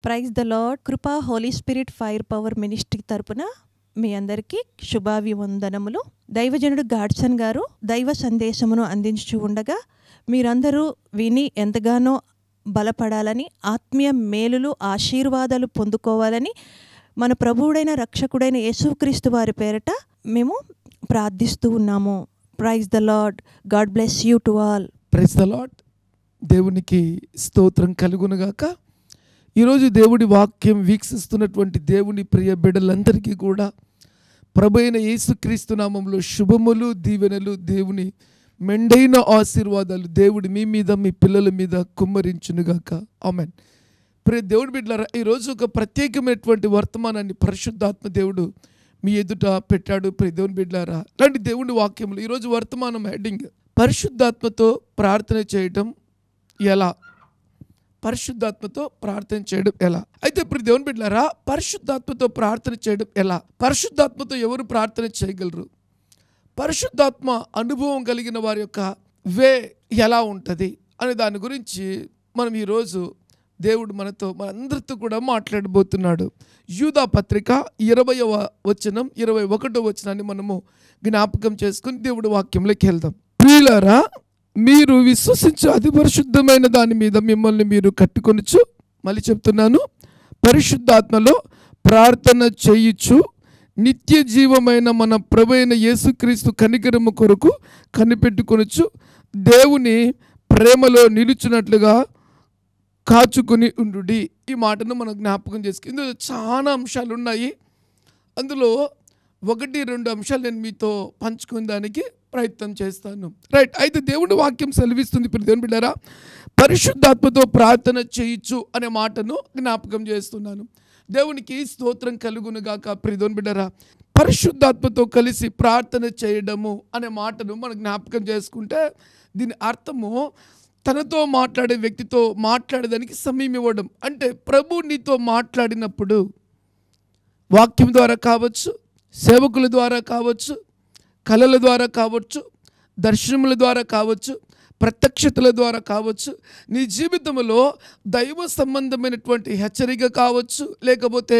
praise the Lord Krupa holy spirit fire power ministry తరపున మీ అందరికీ శుభాభివందనములు దైవజనుడు గాడ్సన్ గారు దైవ సందేశమును అందించు ఉండగా మీరందరూ విని ఎంతగానో బలపడాలని ఆత్మీయ మేలులు ఆశీర్వాదాలు పొందుకోవాలని మన ప్రభువుడైన రక్షకుడైన యేసుక్రీస్తు వారి పేరట మేము ప్రార్థిస్తూ ఉన్నాము praise the Lord God bless you to all praise the Lord దేవునికి స్తోత్రం కలుగునుగాక ఈరోజు దేవుడి వాక్యం వీక్షిస్తున్నటువంటి దేవుని ప్రియ బిడ్డలందరికీ కూడా ప్రభు అయిన యేసుక్రీస్తు నామంలో శుభములు దీవెనలు దేవుని మెండైన ఆశీర్వాదాలు దేవుడి మీ మీద మీ పిల్లల మీద కుమ్మరించునుగాక ఆమెన్ ప్రియ దేవుడి బిడ్డలారా ఈరోజు ఒక ప్రత్యేకమైనటువంటి వర్తమానాన్ని పరిశుద్ధాత్మ దేవుడు మీ ఎదుట పెట్టాడు ప్రియ దేవుని బిడ్డలారా లాంటి దేవుని వాక్యములు ఈరోజు వర్తమానం హెడ్డింగ్ పరిశుద్ధాత్మతో ప్రార్థన చేయటం ఎలా పరిశుద్ధాత్మతో ప్రార్థన చేయడం ఎలా అయితే ఇప్పుడు దేవుని బిడ్డారా పరిశుద్ధాత్మతో ప్రార్థన చేయడం ఎలా పరిశుద్ధాత్మతో ఎవరు ప్రార్థన చేయగలరు పరిశుద్ధాత్మ అనుభవం కలిగిన వారి యొక్క వే ఎలా ఉంటుంది అనే దాని గురించి మనం ఈరోజు దేవుడు మనతో మనందరితో కూడా మాట్లాడబోతున్నాడు యూదా పత్రిక ఇరవయవ వచనం ఇరవై ఒకటో వచనాన్ని మనము జ్ఞాపకం చేసుకుని దేవుడి వాక్యంలోకి వెళ్దాం ప్రియులారా మీరు విశ్వసించే అతి పరిశుద్ధమైన దాని మీద మిమ్మల్ని మీరు కట్టుకొనొచ్చు మళ్ళీ చెప్తున్నాను పరిశుద్ధాత్మలో ప్రార్థన చేయుచు నిత్య జీవమైన మన ప్రభైన యేసుక్రీస్తు కనికరము కొరకు కనిపెట్టుకొనొచ్చు దేవుని ప్రేమలో నిలుచున్నట్లుగా కాచుకుని ఉండు ఈ మాటను మనం జ్ఞాపకం చేసుకు ఇందులో చాలా అంశాలు ఉన్నాయి అందులో ఒకటి రెండు అంశాలు నేను మీతో పంచుకునే దానికి ప్రయత్నం చేస్తాను రైట్ అయితే దేవుడి వాక్యం సెలవిస్తుంది ఇప్పుడు దేవుని బిడ్డారా పరిశుద్ధాత్మతో ప్రార్థన చేయొచ్చు అనే మాటను జ్ఞాపకం చేస్తున్నాను దేవునికి స్తోత్రం కలుగునుగాక ప్రిదోని బిడ్డరా పరిశుద్ధాత్మతో కలిసి ప్రార్థన చేయడము అనే మాటను మనం జ్ఞాపకం చేసుకుంటే దీని అర్థము తనతో మాట్లాడే వ్యక్తితో మాట్లాడేదానికి సమయం ఇవ్వడం అంటే ప్రభు నీతో మాట్లాడినప్పుడు వాక్యం ద్వారా కావచ్చు సేవకుల ద్వారా కావచ్చు కళల ద్వారా కావచ్చు దర్శనముల ద్వారా కావచ్చు ప్రత్యక్షతల ద్వారా కావచ్చు నీ జీవితంలో దైవ సంబంధమైనటువంటి హెచ్చరిక కావచ్చు లేకపోతే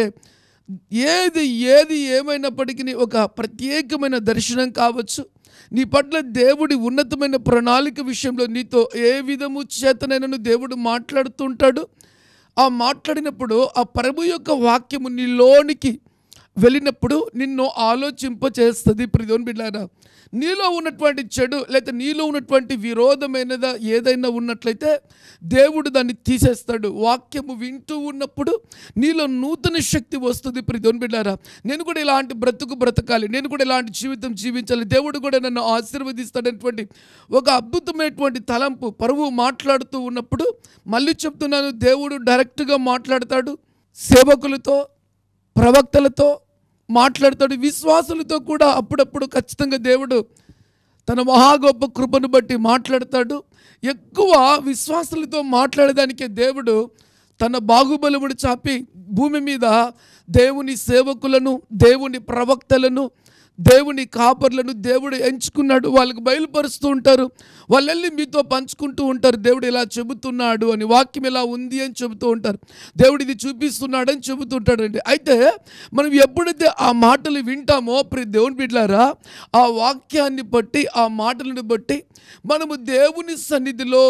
ఏది ఏది ఏమైనప్పటికీ ఒక ప్రత్యేకమైన దర్శనం కావచ్చు నీ పట్ల దేవుడి ఉన్నతమైన ప్రణాళిక విషయంలో నీతో ఏ విధము చేతనైనను దేవుడు మాట్లాడుతుంటాడు ఆ మాట్లాడినప్పుడు ఆ ప్రభు యొక్క వాక్యము నీలోనికి వెళ్ళినప్పుడు నిన్ను ఆలోచింపచేస్తుంది ప్రియోన్ బిడ్డారా నీలో ఉన్నటువంటి చెడు లేదా నీలో ఉన్నటువంటి విరోధమైనదా ఏదైనా ఉన్నట్లయితే దేవుడు దాన్ని తీసేస్తాడు వాక్యము వింటూ ఉన్నప్పుడు నీలో నూతన శక్తి వస్తుంది ప్రియోన్ బిడ్డారా నేను కూడా ఇలాంటి బ్రతుకు బ్రతకాలి నేను కూడా ఇలాంటి జీవితం జీవించాలి దేవుడు కూడా నన్ను ఆశీర్వదిస్తాడనేటువంటి ఒక అద్భుతమైనటువంటి తలంపు పరువు మాట్లాడుతూ ఉన్నప్పుడు మళ్ళీ చెప్తున్నాను దేవుడు డైరెక్ట్గా మాట్లాడతాడు సేవకులతో ప్రవక్తలతో మాట్లాడతాడు విశ్వాసులతో కూడా అప్పుడప్పుడు ఖచ్చితంగా దేవుడు తన మహా గొప్ప కృపను బట్టి మాట్లాడతాడు ఎక్కువ విశ్వాసులతో మాట్లాడేదానికే దేవుడు తన బాహుబలముడు చాపి భూమి మీద దేవుని సేవకులను దేవుని ప్రవక్తలను దేవుని కాపర్లను దేవుడు ఎంచుకున్నాడు వాళ్ళకి బయలుపరుస్తూ ఉంటారు వాళ్ళు వెళ్ళి మీతో పంచుకుంటూ ఉంటారు దేవుడు ఇలా చెబుతున్నాడు అని వాక్యం ఇలా ఉంది అని చెబుతూ ఉంటారు దేవుడు ఇది చూపిస్తున్నాడు అని చెబుతూ ఉంటాడండి అయితే మనం ఎప్పుడైతే ఆ మాటలు వింటామో ప్రతి దేవుని బిడ్డారా ఆ వాక్యాన్ని బట్టి ఆ మాటలను బట్టి మనము దేవుని సన్నిధిలో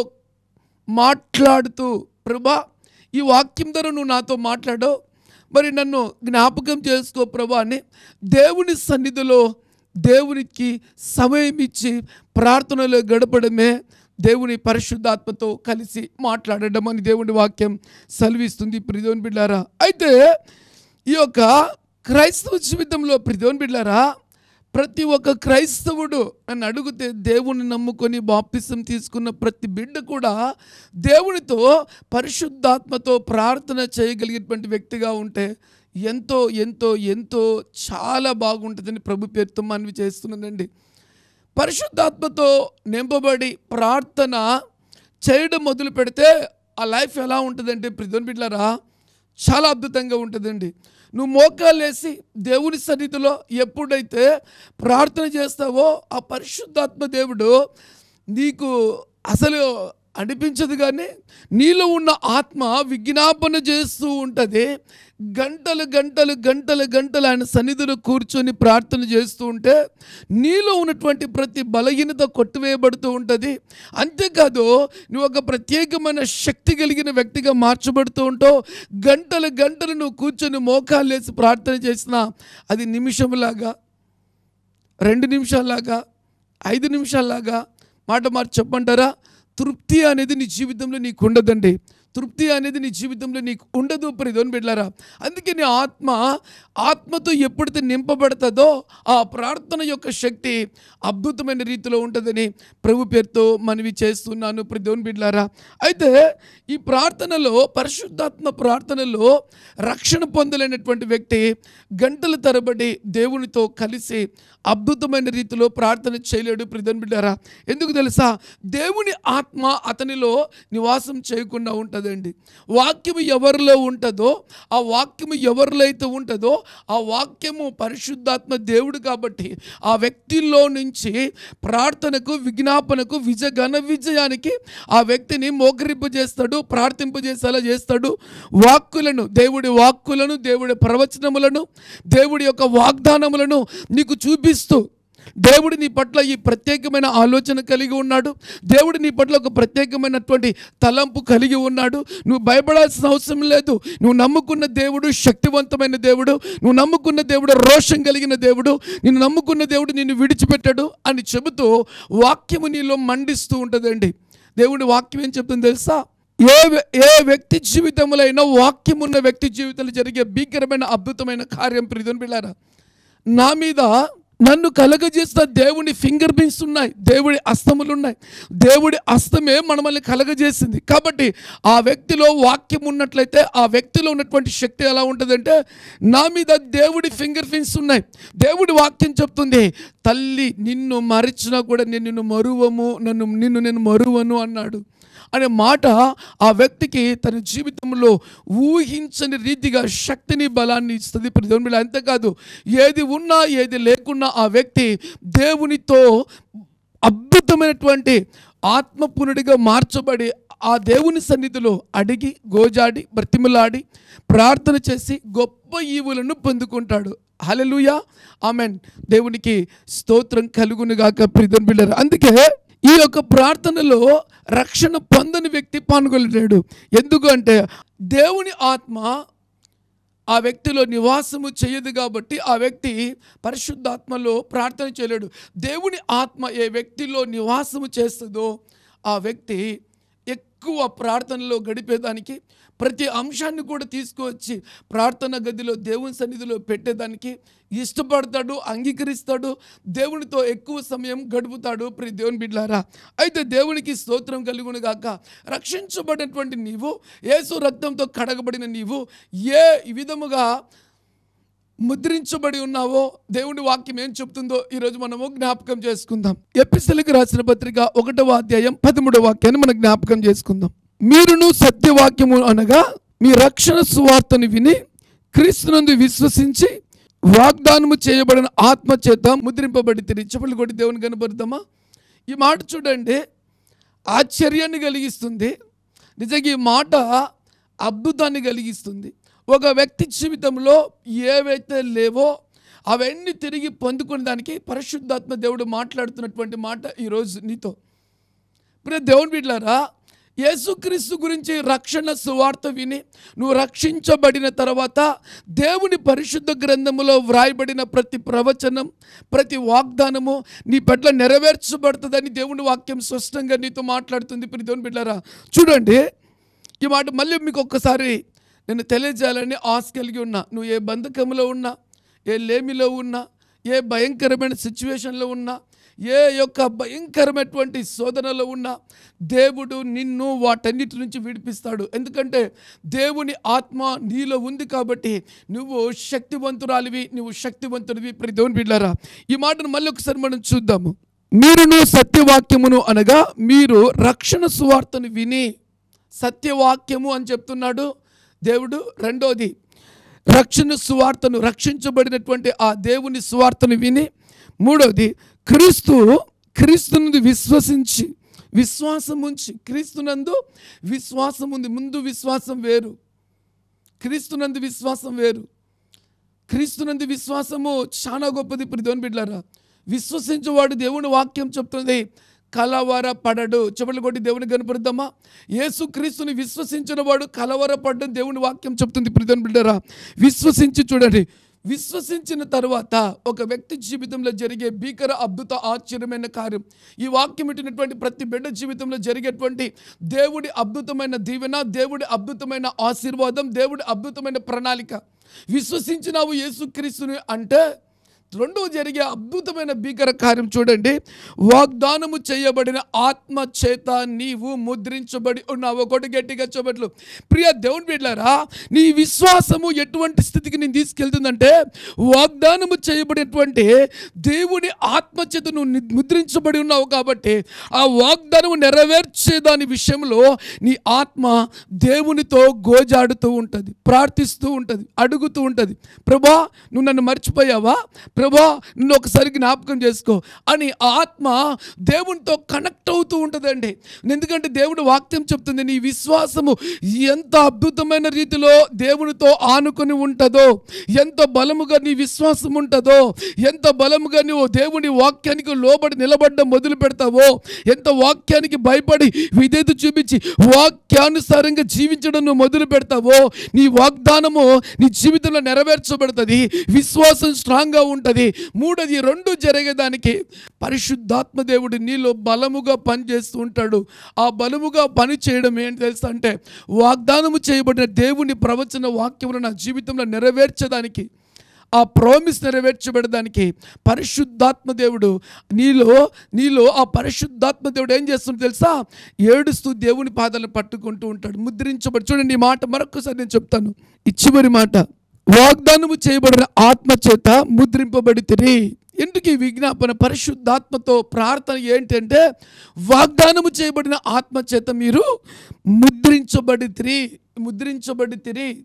మాట్లాడుతూ ప్రభా ఈ వాక్యం ద్వారా నువ్వు నాతో మాట్లాడో మరి నన్ను జ్ఞాపకం చేసుకో ప్రభా అని దేవుని సన్నిధిలో దేవునికి సమయం ఇచ్చి ప్రార్థనలో గడపడమే దేవుని పరిశుద్ధాత్మతో కలిసి మాట్లాడడం అని దేవుని వాక్యం సెలవిస్తుంది ప్రిదోని బిడ్డారా అయితే ఈ యొక్క క్రైస్తవ జీవితంలో ప్రిదోని బిడ్డారా ప్రతి ఒక్క క్రైస్తవుడు నన్ను అడిగితే దేవుని నమ్ముకొని బాప్తిసం తీసుకున్న ప్రతి బిడ్డ కూడా దేవునితో పరిశుద్ధాత్మతో ప్రార్థన చేయగలిగేటువంటి వ్యక్తిగా ఉంటే ఎంతో ఎంతో ఎంతో చాలా బాగుంటుందని ప్రభు పేరుతో మనవి చేస్తున్నానండి పరిశుద్ధాత్మతో నింపబడి ప్రార్థన చేయడం మొదలు పెడితే ఆ లైఫ్ ఎలా ఉంటుందంటే ప్రిధోన్ బిడ్లరా చాలా అద్భుతంగా ఉంటుందండి నువ్వు మోకాలేసి దేవుని సన్నిధిలో ఎప్పుడైతే ప్రార్థన చేస్తావో ఆ పరిశుద్ధాత్మ దేవుడు నీకు అసలు అనిపించదు కానీ నీలో ఉన్న ఆత్మ విజ్ఞాపన చేస్తూ ఉంటుంది గంటలు గంటలు గంటలు గంటలు ఆయన సన్నిధిలో కూర్చొని ప్రార్థన చేస్తూ ఉంటే నీలో ఉన్నటువంటి ప్రతి బలహీనత కొట్టివేయబడుతూ ఉంటుంది అంతేకాదు నువ్వు ఒక ప్రత్యేకమైన శక్తి కలిగిన వ్యక్తిగా మార్చబడుతూ ఉంటావు గంటలు గంటలు నువ్వు కూర్చొని మోకాలు వేసి ప్రార్థన చేసినా అది నిమిషంలాగా రెండు నిమిషాల్లాగా ఐదు నిమిషాల్లాగా మాట మార్చి చెప్పంటారా తృప్తి అనేది నీ జీవితంలో నీకు ఉండదండి తృప్తి అనేది నీ జీవితంలో నీకు ఉండదు ప్రిధోని బిడ్డారా అందుకే నీ ఆత్మ ఆత్మతో ఎప్పుడైతే నింపబడుతుందో ఆ ప్రార్థన యొక్క శక్తి అద్భుతమైన రీతిలో ఉంటుందని ప్రభు పేరుతో మనవి చేస్తున్నాను ప్రిధోని బిడ్లారా అయితే ఈ ప్రార్థనలో పరిశుద్ధాత్మ ప్రార్థనలో రక్షణ పొందలేనటువంటి వ్యక్తి గంటల తరబడి దేవునితో కలిసి అద్భుతమైన రీతిలో ప్రార్థన చేయలేడు ప్రిధన్ బిడ్డారా ఎందుకు తెలుసా దేవుని ఆత్మ అతనిలో నివాసం చేయకుండా ఉంటుందండి వాక్యము ఎవరిలో ఉంటుందో ఆ వాక్యము ఎవరిలో అయితే ఉంటుందో ఆ వాక్యము పరిశుద్ధాత్మ దేవుడు కాబట్టి ఆ వ్యక్తిలో నుంచి ప్రార్థనకు విజ్ఞాపనకు విజయ ఘన విజయానికి ఆ వ్యక్తిని మోకరింపజేస్తాడు ప్రార్థింపజేసేలా చేస్తాడు వాక్కులను దేవుడి వాక్కులను దేవుడి ప్రవచనములను దేవుడి యొక్క వాగ్దానములను నీకు చూపిస్తూ దేవుడు నీ పట్ల ఈ ప్రత్యేకమైన ఆలోచన కలిగి ఉన్నాడు దేవుడు నీ పట్ల ఒక ప్రత్యేకమైనటువంటి తలంపు కలిగి ఉన్నాడు నువ్వు భయపడాల్సిన అవసరం లేదు నువ్వు నమ్ముకున్న దేవుడు శక్తివంతమైన దేవుడు నువ్వు నమ్ముకున్న దేవుడు రోషం కలిగిన దేవుడు నిన్ను నమ్ముకున్న దేవుడు నిన్ను విడిచిపెట్టాడు అని చెబుతూ వాక్యము నీలో మండిస్తూ ఉంటుందండి దేవుడి వాక్యం ఏం చెప్తుంది తెలుసా ఏ వ్య- ఏ వ్యక్తి జీవితంలో అయినా వాక్యం ఉన్న వ్యక్తి జీవితంలో జరిగే భీకరమైన అద్భుతమైన కార్యం ప్రియుని పిల్లారా నా మీద నన్ను కలగజేసిన దేవుని ఫింగర్ ప్రింట్స్ ఉన్నాయి దేవుడి అస్తములు ఉన్నాయి దేవుడి అస్తమే మనల్ని కలగజేసింది కాబట్టి ఆ వ్యక్తిలో వాక్యం ఉన్నట్లయితే ఆ వ్యక్తిలో ఉన్నటువంటి శక్తి ఎలా ఉంటుందంటే నా మీద దేవుడి ఫింగర్ ప్రింట్స్ ఉన్నాయి దేవుడి వాక్యం చెప్తుంది తల్లి నిన్ను మరిచినా కూడా నేను నిన్ను మరువము నన్ను నిన్ను నేను మరువను అన్నాడు అనే మాట ఆ వ్యక్తికి తన జీవితంలో ఊహించని రీతిగా శక్తిని బలాన్ని ఇస్తుంది ప్రతిబిడ అంతేకాదు ఏది ఉన్నా ఏది లేకున్నా ఆ వ్యక్తి దేవునితో అద్భుతమైనటువంటి ఆత్మపునుడిగా మార్చబడి ఆ దేవుని సన్నిధిలో అడిగి గోజాడి బ్రతిమలాడి ప్రార్థన చేసి గొప్ప ఈవులను పొందుకుంటాడు హలలుయా ఆమెన్ దేవునికి స్తోత్రం కలుగునుగాక ప్రిధన్ బిడ్డరు అందుకే ఈ యొక్క ప్రార్థనలో రక్షణ పొందని వ్యక్తి పాల్గొనలేడు ఎందుకు అంటే దేవుని ఆత్మ ఆ వ్యక్తిలో నివాసము చేయదు కాబట్టి ఆ వ్యక్తి పరిశుద్ధాత్మలో ప్రార్థన చేయలేడు దేవుని ఆత్మ ఏ వ్యక్తిలో నివాసము చేస్తుందో ఆ వ్యక్తి ఎక్కువ ప్రార్థనలో గడిపేదానికి ప్రతి అంశాన్ని కూడా తీసుకువచ్చి ప్రార్థన గదిలో దేవుని సన్నిధిలో పెట్టేదానికి ఇష్టపడతాడు అంగీకరిస్తాడు దేవునితో ఎక్కువ సమయం గడుపుతాడు ప్రి దేవుని బిడ్లారా అయితే దేవునికి స్తోత్రం కలుగును గాక రక్షించబడినటువంటి నీవు యేసు రక్తంతో కడగబడిన నీవు ఏ విధముగా ముద్రించబడి ఉన్నావో దేవుని వాక్యం ఏం చెప్తుందో ఈరోజు మనము జ్ఞాపకం చేసుకుందాం ఎపిసలికి రాసిన పత్రిక ఒకటవ అధ్యాయం పదమూడవ వాక్యాన్ని మనం జ్ఞాపకం చేసుకుందాం మీరును సత్యవాక్యము అనగా మీ రక్షణ సువార్తను విని క్రీస్తునందు విశ్వసించి వాగ్దానము చేయబడిన ఆత్మ చేత ముద్రింపబడి తిరిగి చెప్పలు కొట్టి దేవుని కనబడతామా ఈ మాట చూడండి ఆశ్చర్యాన్ని కలిగిస్తుంది నిజంగా ఈ మాట అద్భుతాన్ని కలిగిస్తుంది ఒక వ్యక్తి జీవితంలో ఏవైతే లేవో అవన్నీ తిరిగి పొందుకునే దానికి పరిశుద్ధాత్మ దేవుడు మాట్లాడుతున్నటువంటి మాట ఈరోజు నీతో ఇప్పుడు దేవుని బిడ్డారా యేసుక్రీస్తు గురించి రక్షణ సువార్త విని నువ్వు రక్షించబడిన తర్వాత దేవుని పరిశుద్ధ గ్రంథములో వ్రాయబడిన ప్రతి ప్రవచనం ప్రతి వాగ్దానము నీ పట్ల నెరవేర్చబడుతుందని దేవుని వాక్యం స్పష్టంగా నీతో మాట్లాడుతుంది ఇప్పుడు దేవుని బిడ్డారా చూడండి ఈ మాట మళ్ళీ మీకు ఒక్కసారి నేను తెలియజేయాలని ఆశ కలిగి ఉన్నా నువ్వు ఏ బంధకంలో ఉన్నా ఏ లేమిలో ఉన్నా ఏ భయంకరమైన సిచ్యువేషన్లో ఉన్నా ఏ యొక్క భయంకరమైనటువంటి శోధనలో ఉన్నా దేవుడు నిన్ను వాటన్నిటి నుంచి విడిపిస్తాడు ఎందుకంటే దేవుని ఆత్మ నీలో ఉంది కాబట్టి నువ్వు శక్తివంతురాలివి నువ్వు శక్తివంతుడివి ప్రతి దేవుని బిడ్డారా ఈ మాటను మళ్ళీ ఒకసారి మనం చూద్దాము మీరును సత్యవాక్యమును అనగా మీరు రక్షణ సువార్తను విని సత్యవాక్యము అని చెప్తున్నాడు దేవుడు రెండోది రక్షణ సువార్తను రక్షించబడినటువంటి ఆ దేవుని సువార్తను విని మూడోది క్రీస్తు క్రీస్తుని విశ్వసించి విశ్వాసం ఉంచి క్రీస్తునందు విశ్వాసం ఉంది ముందు విశ్వాసం వేరు క్రీస్తునందు విశ్వాసం వేరు క్రీస్తునందు విశ్వాసము చాలా గొప్పది ఇప్పుడు దేవుని బిడ్డారా విశ్వసించేవాడు దేవుని వాక్యం చెప్తుంది కలవర పడడు చెప్పులు కొట్టి దేవుని కనపడుద్దామా యేసు క్రీస్తుని విశ్వసించిన వాడు కలవర పడ్డం దేవుని వాక్యం చెప్తుంది ఇప్పుడు దేవుని బిడ్డారా విశ్వసించి చూడండి విశ్వసించిన తర్వాత ఒక వ్యక్తి జీవితంలో జరిగే భీకర అద్భుత ఆశ్చర్యమైన కార్యం ఈ వాక్యం ఇట్టినటువంటి ప్రతి బిడ్డ జీవితంలో జరిగేటువంటి దేవుడి అద్భుతమైన దీవెన దేవుడి అద్భుతమైన ఆశీర్వాదం దేవుడి అద్భుతమైన ప్రణాళిక విశ్వసించినావు యేసుక్రీస్తుని అంటే రెండవ జరిగే అద్భుతమైన భీకర కార్యం చూడండి వాగ్దానము చేయబడిన ఆత్మ చేత నీవు ముద్రించబడి ఉన్నావు ఒకటి గట్టిగా చెప్పట్లు ప్రియ దేవుని బిడ్డారా నీ విశ్వాసము ఎటువంటి స్థితికి నేను తీసుకెళ్తుందంటే వాగ్దానము చేయబడినటువంటి దేవుని ఆత్మ చేత నువ్వు ని- ముద్రించబడి ఉన్నావు కాబట్టి ఆ వాగ్దానము నెరవేర్చే దాని విషయంలో నీ ఆత్మ దేవునితో గోజాడుతూ ఉంటుంది ప్రార్థిస్తూ ఉంటుంది అడుగుతూ ఉంటుంది ప్రభా నువ్వు నన్ను మర్చిపోయావా ప్రభా నిన్ను ఒకసారి జ్ఞాపకం చేసుకో అని ఆ ఆత్మ దేవునితో కనెక్ట్ అవుతూ ఉంటుందండి ఎందుకంటే దేవుడు వాక్యం చెప్తుంది నీ విశ్వాసము ఎంత అద్భుతమైన రీతిలో దేవునితో ఆనుకొని ఉంటుందో ఎంత బలముగా నీ విశ్వాసం ఉంటుందో ఎంత బలముగా నువ్వు దేవుని వాక్యానికి లోబడి నిలబడ్డం మొదలు పెడతావో ఎంత వాక్యానికి భయపడి విధేత చూపించి వాక్యానుసారంగా జీవించడం నువ్వు మొదలు పెడతావో నీ వాగ్దానము నీ జీవితంలో నెరవేర్చబడుతుంది విశ్వాసం స్ట్రాంగ్గా ఉంటుంది మూడోది ఈ రెండు జరిగేదానికి పరిశుద్ధాత్మ దేవుడు నీలో బలముగా పనిచేస్తూ ఉంటాడు ఆ బలముగా పని చేయడం ఏంటి తెలుసా అంటే వాగ్దానము చేయబడిన దేవుని ప్రవచన వాక్యములు నా జీవితంలో నెరవేర్చడానికి ఆ ప్రామిస్ నెరవేర్చబడడానికి పరిశుద్ధాత్మ దేవుడు నీలో నీలో ఆ పరిశుద్ధాత్మ దేవుడు ఏం చేస్తుందో తెలుసా ఏడుస్తూ దేవుని పాదాలను పట్టుకుంటూ ఉంటాడు ముద్రించబడి చూడండి ఈ మాట మరొకసారి నేను చెప్తాను ఈ చివరి మాట వాగ్దానము చేయబడిన ఆత్మ చేత ముద్రింపబడి ఎందుకు ఈ విజ్ఞాపన పరిశుద్ధాత్మతో ప్రార్థన ఏంటంటే వాగ్దానము చేయబడిన ఆత్మ చేత మీరు ముద్రించబడి ముద్రించబడి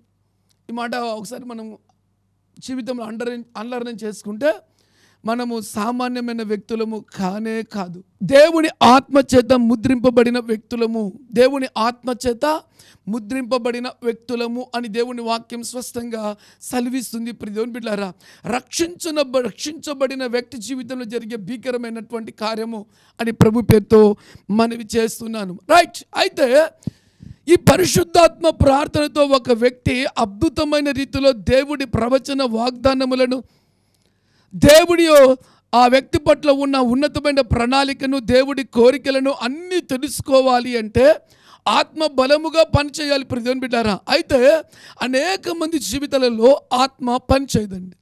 ఈ మాట ఒకసారి మనం జీవితంలో అండర్ అండర్లైన్ చేసుకుంటే మనము సామాన్యమైన వ్యక్తులము కానే కాదు దేవుని ఆత్మ చేత ముద్రింపబడిన వ్యక్తులము దేవుని ఆత్మ చేత ముద్రింపబడిన వ్యక్తులము అని దేవుని వాక్యం స్పష్టంగా సెలవిస్తుంది ఇప్పుడు దేవుని బిడ్డారా రక్షించిన రక్షించబడిన వ్యక్తి జీవితంలో జరిగే భీకరమైనటువంటి కార్యము అని ప్రభు పేరుతో మనవి చేస్తున్నాను రైట్ అయితే ఈ పరిశుద్ధాత్మ ప్రార్థనతో ఒక వ్యక్తి అద్భుతమైన రీతిలో దేవుడి ప్రవచన వాగ్దానములను దేవుడి ఆ వ్యక్తి పట్ల ఉన్న ఉన్నతమైన ప్రణాళికను దేవుడి కోరికలను అన్నీ తెలుసుకోవాలి అంటే ఆత్మ బలముగా పనిచేయాలి ప్రతిని బిడ్డారా అయితే అనేక మంది జీవితాలలో ఆత్మ పనిచేయదండి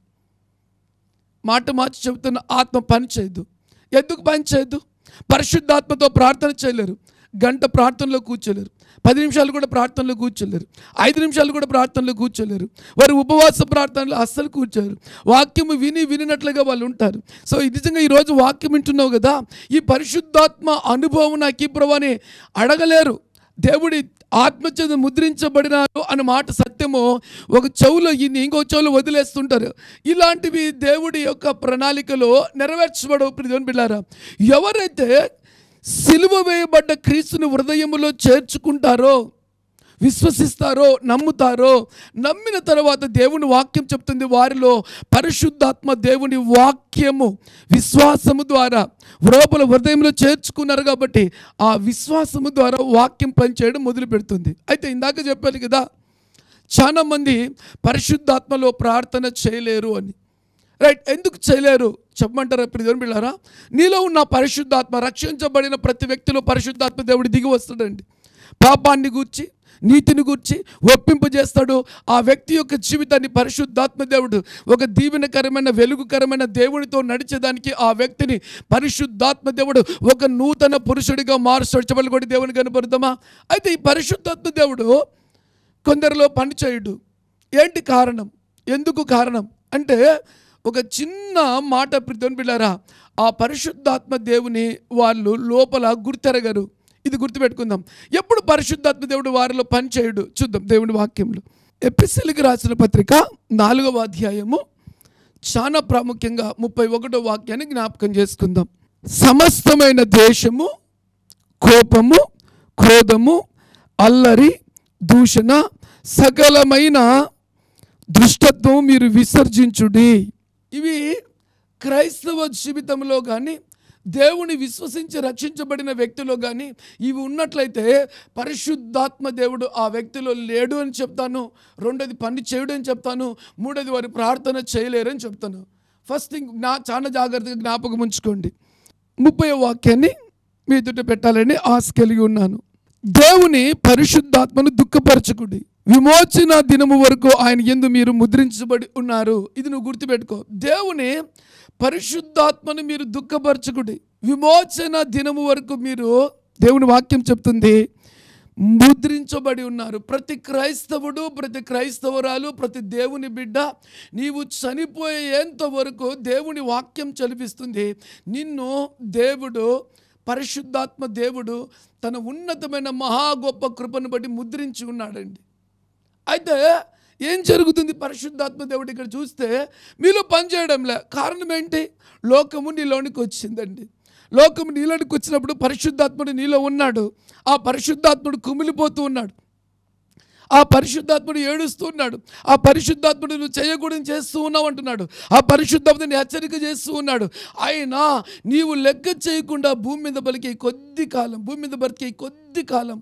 మాట మార్చి చెబుతున్న ఆత్మ పని చేయదు ఎందుకు పని చేయదు పరిశుద్ధాత్మతో ప్రార్థన చేయలేరు గంట ప్రార్థనలో కూర్చోలేరు పది నిమిషాలు కూడా ప్రార్థనలో కూర్చోలేరు ఐదు నిమిషాలు కూడా ప్రార్థనలో కూర్చోలేరు వారు ఉపవాస ప్రార్థనలో అస్సలు కూర్చోరు వాక్యము విని వినినట్లుగా వాళ్ళు ఉంటారు సో ఇది నిజంగా ఈరోజు వాక్యం వింటున్నావు కదా ఈ పరిశుద్ధాత్మ అనుభవం నాకు ఈ ప్రభాని అడగలేరు దేవుడి ఆత్మచేత ముద్రించబడినారు అన్న మాట సత్యము ఒక చెవులో ఇన్ని ఇంకో చెవులో వదిలేస్తుంటారు ఇలాంటివి దేవుడి యొక్క ప్రణాళికలో నెరవేర్చబడవు ప్రియదేవుని బిడ్డారా ఎవరైతే సిలువ వేయబడ్డ క్రీస్తుని హృదయములో చేర్చుకుంటారో విశ్వసిస్తారో నమ్ముతారో నమ్మిన తర్వాత దేవుని వాక్యం చెప్తుంది వారిలో పరిశుద్ధాత్మ దేవుని వాక్యము విశ్వాసము ద్వారా లోపల హృదయంలో చేర్చుకున్నారు కాబట్టి ఆ విశ్వాసము ద్వారా వాక్యం పనిచేయడం మొదలు పెడుతుంది అయితే ఇందాక చెప్పాను కదా చాలా మంది పరిశుద్ధాత్మలో ప్రార్థన చేయలేరు అని రైట్ ఎందుకు చేయలేరు చెప్పమంటారా ఇప్పుడు దేవుని బిళ్ళారా నీలో ఉన్న పరిశుద్ధాత్మ రక్షించబడిన ప్రతి వ్యక్తిలో పరిశుద్ధాత్మ దేవుడు దిగి వస్తాడండి పాపాన్ని గూర్చి నీతిని గూర్చి ఒప్పింపజేస్తాడు ఆ వ్యక్తి యొక్క జీవితాన్ని పరిశుద్ధాత్మ దేవుడు ఒక దీవెనకరమైన వెలుగుకరమైన దేవుడితో నడిచేదానికి ఆ వ్యక్తిని పరిశుద్ధాత్మ దేవుడు ఒక నూతన పురుషుడిగా మారుస్తాడు చెప్పలు కూడా దేవుని కనపడదామా అయితే ఈ పరిశుద్ధాత్మ దేవుడు కొందరిలో పని చేయడు ఏంటి కారణం ఎందుకు కారణం అంటే ఒక చిన్న మాట ప్రితం పిల్లారా ఆ పరిశుద్ధాత్మ దేవుని వాళ్ళు లోపల గుర్తెరగరు ఇది గుర్తుపెట్టుకుందాం ఎప్పుడు పరిశుద్ధాత్మ దేవుడు వారిలో పని చేయడు చూద్దాం దేవుని వాక్యంలో ఎపిసిల్కి రాసిన పత్రిక నాలుగవ అధ్యాయము చాలా ప్రాముఖ్యంగా ముప్పై ఒకటో వాక్యాన్ని జ్ఞాపకం చేసుకుందాం సమస్తమైన దేశము కోపము క్రోధము అల్లరి దూషణ సకలమైన దృష్టత్వం మీరు విసర్జించుడి ఇవి క్రైస్తవ జీవితంలో కానీ దేవుని విశ్వసించి రక్షించబడిన వ్యక్తిలో కానీ ఇవి ఉన్నట్లయితే పరిశుద్ధాత్మ దేవుడు ఆ వ్యక్తిలో లేడు అని చెప్తాను రెండోది పని చేయడు అని చెప్తాను మూడోది వారి ప్రార్థన చేయలేరని చెప్తాను ఫస్ట్ థింగ్ నా చాలా జాగ్రత్తగా జ్ఞాపకం ఉంచుకోండి ముప్పై వాక్యాన్ని మీ ఎదుట పెట్టాలని ఆశ కలిగి ఉన్నాను దేవుని పరిశుద్ధాత్మను దుఃఖపరచుకుడి విమోచన దినము వరకు ఆయన ఎందు మీరు ముద్రించబడి ఉన్నారు ఇది నువ్వు గుర్తుపెట్టుకో దేవుని పరిశుద్ధాత్మను మీరు దుఃఖపరచుకుడి విమోచన దినము వరకు మీరు దేవుని వాక్యం చెప్తుంది ముద్రించబడి ఉన్నారు ప్రతి క్రైస్తవుడు ప్రతి క్రైస్తవురాలు ప్రతి దేవుని బిడ్డ నీవు చనిపోయేంత వరకు దేవుని వాక్యం చలిపిస్తుంది నిన్ను దేవుడు పరిశుద్ధాత్మ దేవుడు తన ఉన్నతమైన మహా గొప్ప కృపను బట్టి ముద్రించి ఉన్నాడండి అయితే ఏం జరుగుతుంది పరిశుద్ధాత్మ దేవుడు ఇక్కడ చూస్తే మీలో పనిచేయడంలే కారణం ఏంటి లోకము నీలోనికి వచ్చిందండి లోకము నీలోనికి వచ్చినప్పుడు పరిశుద్ధాత్ముడు నీలో ఉన్నాడు ఆ పరిశుద్ధాత్ముడు కుమిలిపోతూ ఉన్నాడు ఆ పరిశుద్ధాత్ముడు ఏడుస్తూ ఉన్నాడు ఆ పరిశుద్ధాత్ముడు నువ్వు చేయకూడదు చేస్తూ ఉన్నావు అంటున్నాడు ఆ పరిశుద్ధాత్ముడిని హెచ్చరిక చేస్తూ ఉన్నాడు ఆయన నీవు లెక్క చేయకుండా భూమి మీద బలికే కొద్ది కాలం భూమి మీద బతికే కొద్ది కాలం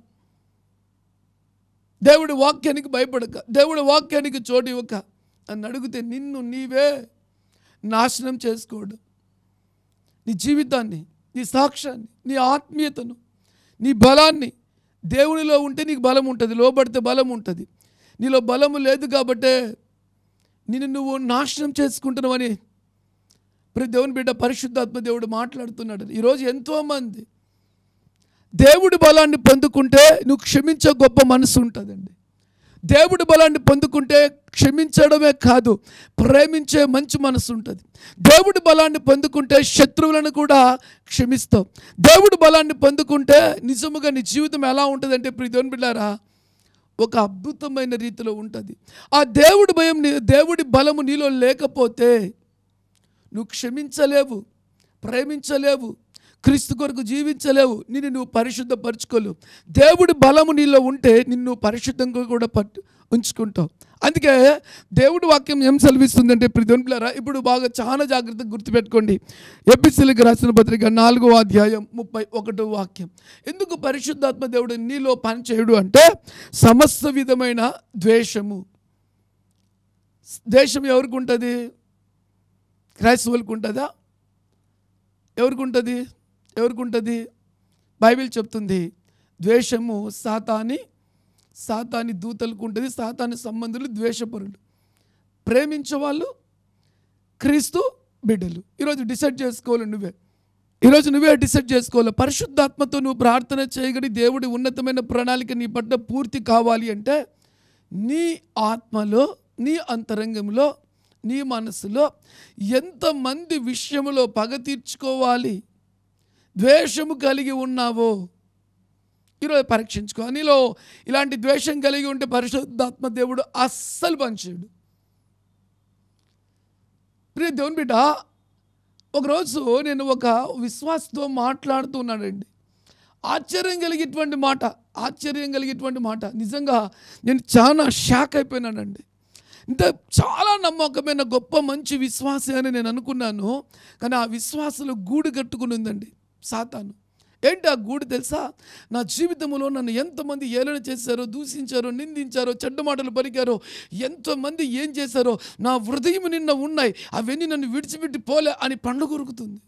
దేవుడి వాక్యానికి భయపడక దేవుడి వాక్యానికి చోటు ఇవ్వక అని అడిగితే నిన్ను నీవే నాశనం చేసుకోడు నీ జీవితాన్ని నీ సాక్ష్యాన్ని నీ ఆత్మీయతను నీ బలాన్ని దేవునిలో ఉంటే నీకు బలం ఉంటుంది లోబడితే బలం ఉంటుంది నీలో బలము లేదు కాబట్టే నిన్ను నువ్వు నాశనం చేసుకుంటున్నావని ప్రతి దేవుని బిడ్డ పరిశుద్ధాత్మ దేవుడు మాట్లాడుతున్నాడు ఈరోజు ఎంతోమంది దేవుడి బలాన్ని పొందుకుంటే నువ్వు క్షమించే గొప్ప మనసు ఉంటుందండి దేవుడి బలాన్ని పొందుకుంటే క్షమించడమే కాదు ప్రేమించే మంచి మనసు ఉంటుంది దేవుడి బలాన్ని పొందుకుంటే శత్రువులను కూడా క్షమిస్తావు దేవుడి బలాన్ని పొందుకుంటే నిజముగా నీ జీవితం ఎలా ఉంటుందంటే ప్రియదేవుని బిడ్డారా ఒక అద్భుతమైన రీతిలో ఉంటుంది ఆ దేవుడి భయం నీ దేవుడి బలము నీలో లేకపోతే నువ్వు క్షమించలేవు ప్రేమించలేవు క్రీస్తు కొరకు జీవించలేవు నిన్ను నువ్వు పరిశుద్ధపరచుకోలేవు దేవుడి బలము నీలో ఉంటే నిన్ను పరిశుద్ధంగా కూడా పట్టు ఉంచుకుంటావు అందుకే దేవుడి వాక్యం ఏం సెలవిస్తుందంటే ప్రిధునులారా ఇప్పుడు బాగా చాలా జాగ్రత్తగా గుర్తుపెట్టుకోండి ఎపిసిలికి రాసిన పత్రిక నాలుగో అధ్యాయం ముప్పై ఒకటో వాక్యం ఎందుకు పరిశుద్ధాత్మ దేవుడు నీలో పని చేయడు అంటే సమస్త విధమైన ద్వేషము ద్వేషం ఎవరికి ఉంటుంది క్రైస్తవులకు ఉంటుందా ఎవరికి ఉంటుంది ఎవరికి ఉంటుంది బైబిల్ చెప్తుంది ద్వేషము సాతాని సాతాని దూతలకు ఉంటుంది సాతాని సంబంధులు ద్వేషపరులు ప్రేమించే వాళ్ళు క్రీస్తు బిడ్డలు ఈరోజు డిసైడ్ చేసుకోవాలి నువ్వే ఈరోజు నువ్వే డిసైడ్ చేసుకోవాలి పరిశుద్ధాత్మతో నువ్వు ప్రార్థన చేయగలి దేవుడి ఉన్నతమైన ప్రణాళిక నీ పట్ల పూర్తి కావాలి అంటే నీ ఆత్మలో నీ అంతరంగంలో నీ మనసులో ఎంతమంది విషయములో పగ తీర్చుకోవాలి ద్వేషము కలిగి ఉన్నావో ఈరోజు పరీక్షించుకో నీలో ఇలాంటి ద్వేషం కలిగి ఉంటే పరిశుద్ధాత్మ దేవుడు అస్సలు పనిచేయడు ప్రియ దేవుని బిడ్డ ఒకరోజు నేను ఒక విశ్వాసతో మాట్లాడుతున్నానండి ఆశ్చర్యం కలిగేటువంటి మాట ఆశ్చర్యం కలిగేటువంటి మాట నిజంగా నేను చాలా షాక్ అయిపోయినానండి ఇంత చాలా నమ్మకమైన గొప్ప మంచి విశ్వాసి అని నేను అనుకున్నాను కానీ ఆ విశ్వాసంలో గూడు కట్టుకుని ఉందండి సాతాను ఏంటి ఆ గూడు తెలుసా నా జీవితంలో నన్ను ఎంతమంది ఏలన చేశారో దూషించారో నిందించారో చెడ్డ మాటలు పలికారో ఎంతోమంది ఏం చేశారో నా హృదయం నిన్న ఉన్నాయి అవన్నీ నన్ను విడిచిపెట్టి పోలే అని పండు కొరుకుతుంది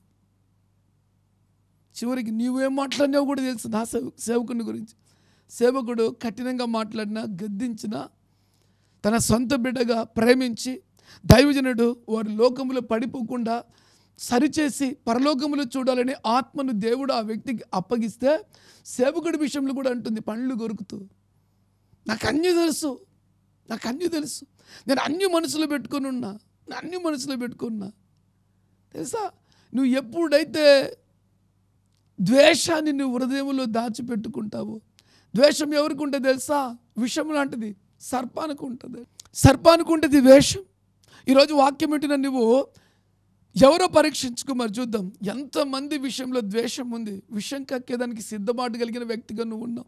చివరికి నీవేం మాట్లాడినావు కూడా తెలుసు నా సేవ సేవకుని గురించి సేవకుడు కఠినంగా మాట్లాడినా గద్దించినా తన సొంత బిడ్డగా ప్రేమించి దైవజనుడు వారి లోకములో పడిపోకుండా సరిచేసి పరలోకములో చూడాలని ఆత్మను దేవుడు ఆ వ్యక్తికి అప్పగిస్తే సేవకుడి విషయంలో కూడా అంటుంది పండ్లు కొరుకుతూ నాకు అన్నీ తెలుసు నాకు అన్నీ తెలుసు నేను అన్ని మనసులో పెట్టుకొని ఉన్నా నేను అన్ని మనసులో పెట్టుకున్నా తెలుసా నువ్వు ఎప్పుడైతే ద్వేషాన్ని నువ్వు హృదయంలో దాచిపెట్టుకుంటావు ద్వేషం ఎవరికి ఉంటుంది తెలుసా విషం లాంటిది సర్పానికి ఉంటుంది సర్పానికి ఉంటుంది వేషం ఈరోజు వాక్యం పెట్టిన నువ్వు ఎవరో పరీక్షించుకో మరి చూద్దాం ఎంతమంది విషయంలో ద్వేషం ఉంది విషం కక్కేదానికి సిద్ధపాటు కలిగిన వ్యక్తిగా నువ్వు ఉన్నావు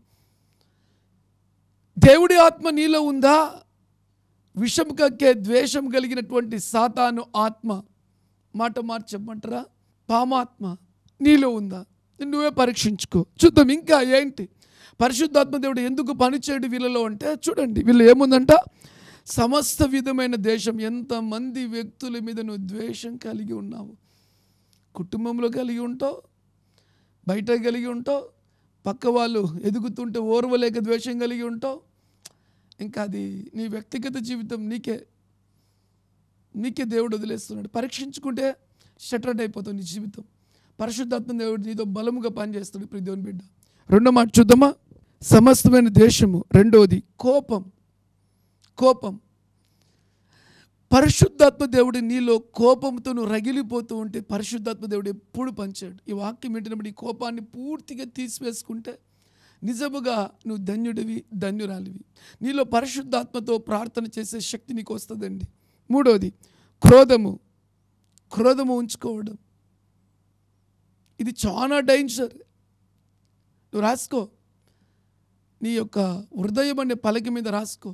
దేవుడి ఆత్మ నీలో ఉందా విషం కక్కే ద్వేషం కలిగినటువంటి సాతాను ఆత్మ మాట మార్చి చెప్పమంటారా పామాత్మ నీలో ఉందా నువ్వే పరీక్షించుకో చూద్దాం ఇంకా ఏంటి పరిశుద్ధాత్మ దేవుడు ఎందుకు పనిచేయడు వీళ్ళలో అంటే చూడండి వీళ్ళు ఏముందంట సమస్త విధమైన దేశం ఎంతమంది వ్యక్తుల మీద నువ్వు ద్వేషం కలిగి ఉన్నావు కుటుంబంలో కలిగి ఉంటావు బయట కలిగి ఉంటావు పక్క వాళ్ళు ఎదుగుతుంటే ఓర్వలేక ద్వేషం కలిగి ఉంటావు ఇంకా అది నీ వ్యక్తిగత జీవితం నీకే నీకే దేవుడు వదిలేస్తున్నాడు పరీక్షించుకుంటే షటర్డ్ అయిపోతావు నీ జీవితం పరిశుద్ధాత్మ దేవుడు నీతో బలముగా పనిచేస్తాడు ఇప్పుడు దేవుని బిడ్డ రెండో మాట చూద్దామా సమస్తమైన దేశము రెండవది కోపం కోపం పరిశుద్ధాత్మ దేవుడు నీలో కోపంతో నువ్వు రగిలిపోతూ ఉంటే పరిశుద్ధాత్మ దేవుడు ఎప్పుడు పంచాడు ఈ వాక్యం ఏంటంటే ఈ కోపాన్ని పూర్తిగా తీసివేసుకుంటే నిజముగా నువ్వు ధన్యుడివి ధన్యురాలివి నీలో పరిశుద్ధాత్మతో ప్రార్థన చేసే శక్తి నీకు వస్తుందండి మూడవది క్రోధము క్రోధము ఉంచుకోవడం ఇది చాలా డేంజర్ నువ్వు రాసుకో నీ యొక్క హృదయం అనే పలక మీద రాసుకో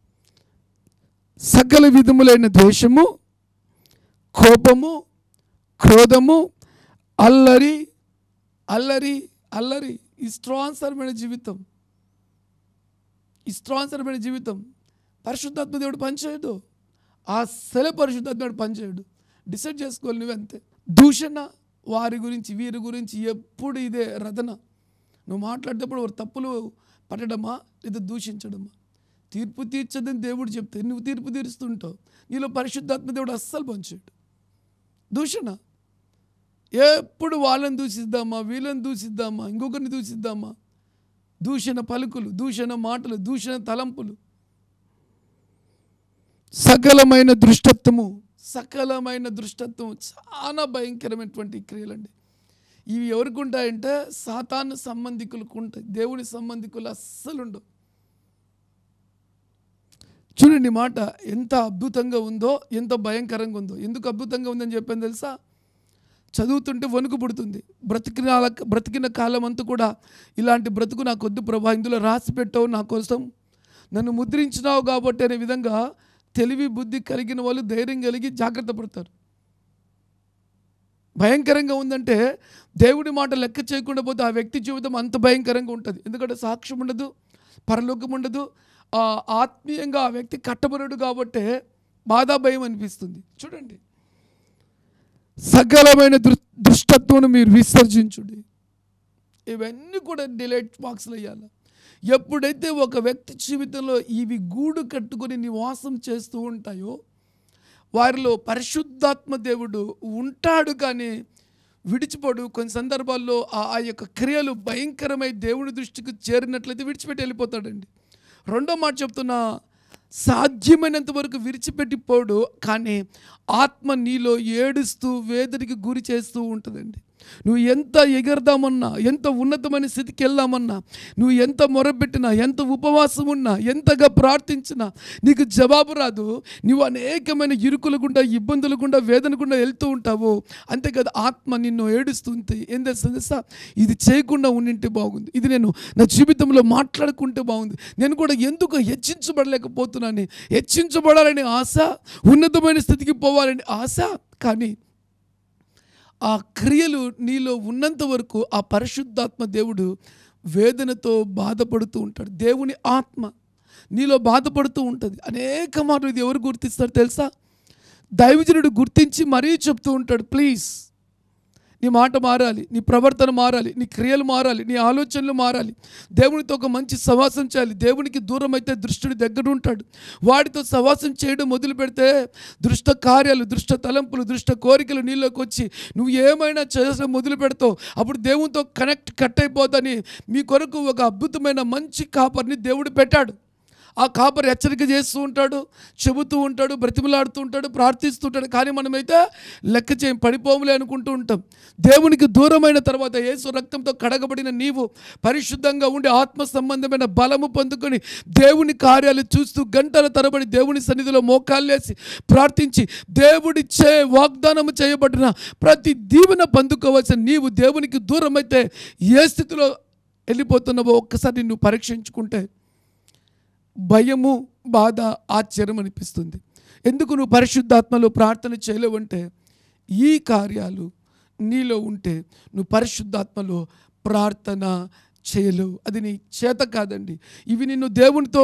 సకల విధములైన ద్వేషము కోపము క్రోధము అల్లరి అల్లరి అల్లరి ఇష్టానుసరమైన జీవితం ఇష్టానుసరమైన జీవితం పరిశుద్ధాత్మ దేవుడు పనిచేయడు ఆ సెల పరిశుద్ధాత్మ దేవుడు పనిచేయడు డిసైడ్ చేసుకోవాలి నువ్వు అంతే దూషణ వారి గురించి వీరి గురించి ఎప్పుడు ఇదే రథన నువ్వు మాట్లాడేటప్పుడు వారి తప్పులు పట్టడమా లేదా దూషించడమా తీర్పు తీర్చదని దేవుడు చెప్తే నువ్వు తీర్పు తీరుస్తుంటావు నీలో పరిశుద్ధాత్మ దేవుడు అస్సలు పంచాడు దూషణ ఎప్పుడు వాళ్ళని దూషిద్దామా వీళ్ళని దూషిద్దామా ఇంకొకరిని దూషిద్దామా దూషణ పలుకులు దూషణ మాటలు దూషణ తలంపులు సకలమైన దృష్టత్వము సకలమైన దృష్టత్వం చాలా భయంకరమైనటువంటి క్రియలండి ఇవి ఎవరికి ఉంటాయంటే సాతాను సంబంధికులకు ఉంటాయి దేవుని సంబంధికులు అస్సలు ఉండవు చూడండి మాట ఎంత అద్భుతంగా ఉందో ఎంత భయంకరంగా ఉందో ఎందుకు అద్భుతంగా ఉందని చెప్పాను తెలుసా చదువుతుంటే వణుకు పుడుతుంది బ్రతికిన బ్రతికిన కాలం అంతా కూడా ఇలాంటి బ్రతుకు నాకు వద్దు ప్రభా ఇందులో రాసి పెట్టావు నా కోసం నన్ను ముద్రించినావు కాబట్టి అనే విధంగా తెలివి బుద్ధి కలిగిన వాళ్ళు ధైర్యం కలిగి జాగ్రత్త పడతారు భయంకరంగా ఉందంటే దేవుడి మాట లెక్క చేయకుండా పోతే ఆ వ్యక్తి జీవితం అంత భయంకరంగా ఉంటుంది ఎందుకంటే సాక్ష్యం ఉండదు పరలోకం ఉండదు ఆ ఆత్మీయంగా ఆ వ్యక్తి కట్టబడడు కాబట్టే బాధ భయం అనిపిస్తుంది చూడండి సకలమైన దృ దుష్టత్వం మీరు విసర్జించుడి ఇవన్నీ కూడా డిలైట్ బాక్స్లో వేయాలి ఎప్పుడైతే ఒక వ్యక్తి జీవితంలో ఇవి గూడు కట్టుకొని నివాసం చేస్తూ ఉంటాయో వారిలో పరిశుద్ధాత్మ దేవుడు ఉంటాడు కానీ విడిచిపోడు కొన్ని సందర్భాల్లో ఆ ఆ యొక్క క్రియలు భయంకరమై దేవుని దృష్టికి చేరినట్లయితే విడిచిపెట్టి వెళ్ళిపోతాడండి రెండో మాట చెప్తున్నా సాధ్యమైనంత వరకు విడిచిపెట్టిపోడు కానీ ఆత్మ నీలో ఏడుస్తూ వేదనకి గురి చేస్తూ ఉంటుందండి నువ్వు ఎంత ఎగరదామన్నా ఎంత ఉన్నతమైన స్థితికి వెళ్దామన్నా నువ్వు ఎంత మొరపెట్టినా ఎంత ఉపవాసం ఉన్నా ఎంతగా ప్రార్థించినా నీకు జవాబు రాదు నువ్వు అనేకమైన ఇరుకుల గుండా ఇబ్బందుల గుండా వేదన గుండా వెళ్తూ ఉంటావు అంతేకాదు ఆత్మ నిన్ను ఏడుస్తుంది ఏం తెలుసా ఇది చేయకుండా ఉండింటే బాగుంది ఇది నేను నా జీవితంలో మాట్లాడుకుంటే బాగుంది నేను కూడా ఎందుకు హెచ్చించబడలేకపోతున్నాను హెచ్చించబడాలని ఆశ ఉన్నతమైన స్థితికి పోవాలని ఆశ కానీ ఆ క్రియలు నీలో ఉన్నంత వరకు ఆ పరిశుద్ధాత్మ దేవుడు వేదనతో బాధపడుతూ ఉంటాడు దేవుని ఆత్మ నీలో బాధపడుతూ ఉంటుంది అనేక మాటలు ఇది ఎవరు గుర్తిస్తారు తెలుసా దైవజనుడు గుర్తించి మరీ చెప్తూ ఉంటాడు ప్లీజ్ నీ మాట మారాలి నీ ప్రవర్తన మారాలి నీ క్రియలు మారాలి నీ ఆలోచనలు మారాలి దేవునితో ఒక మంచి సవాసం చేయాలి దేవునికి దూరం అయితే దృష్టుడి దగ్గర ఉంటాడు వాడితో సవాసం చేయడం మొదలు పెడితే దృష్ట కార్యాలు దృష్ట తలంపులు దృష్ట కోరికలు నీళ్ళకి వచ్చి నువ్వు ఏమైనా చేయడం మొదలు పెడతావు అప్పుడు దేవునితో కనెక్ట్ కట్ అయిపోదని మీ కొరకు ఒక అద్భుతమైన మంచి కాపర్ని దేవుడు పెట్టాడు ఆ కాపరి హెచ్చరిక చేస్తూ ఉంటాడు చెబుతూ ఉంటాడు బ్రతిమలాడుతూ ఉంటాడు ప్రార్థిస్తూ ఉంటాడు కానీ మనమైతే లెక్క చేయం పడిపోములే అనుకుంటూ ఉంటాం దేవునికి దూరమైన తర్వాత యేసు రక్తంతో కడగబడిన నీవు పరిశుద్ధంగా ఉండి ఆత్మ సంబంధమైన బలము పొందుకొని దేవుని కార్యాలు చూస్తూ గంటల తరబడి దేవుని సన్నిధిలో మోకాళ్ళేసి ప్రార్థించి దేవుడిచ్చే వాగ్దానము చేయబడిన ప్రతి దీవెన పొందుకోవాల్సిన నీవు దేవునికి దూరమైతే ఏ స్థితిలో వెళ్ళిపోతున్నావో ఒక్కసారి నువ్వు పరీక్షించుకుంటే భయము బాధ ఆశ్చర్యం అనిపిస్తుంది ఎందుకు నువ్వు పరిశుద్ధాత్మలో ప్రార్థన చేయలేవంటే ఈ కార్యాలు నీలో ఉంటే నువ్వు పరిశుద్ధాత్మలో ప్రార్థన చేయలేవు అది నీ చేత కాదండి ఇవి నిన్ను దేవునితో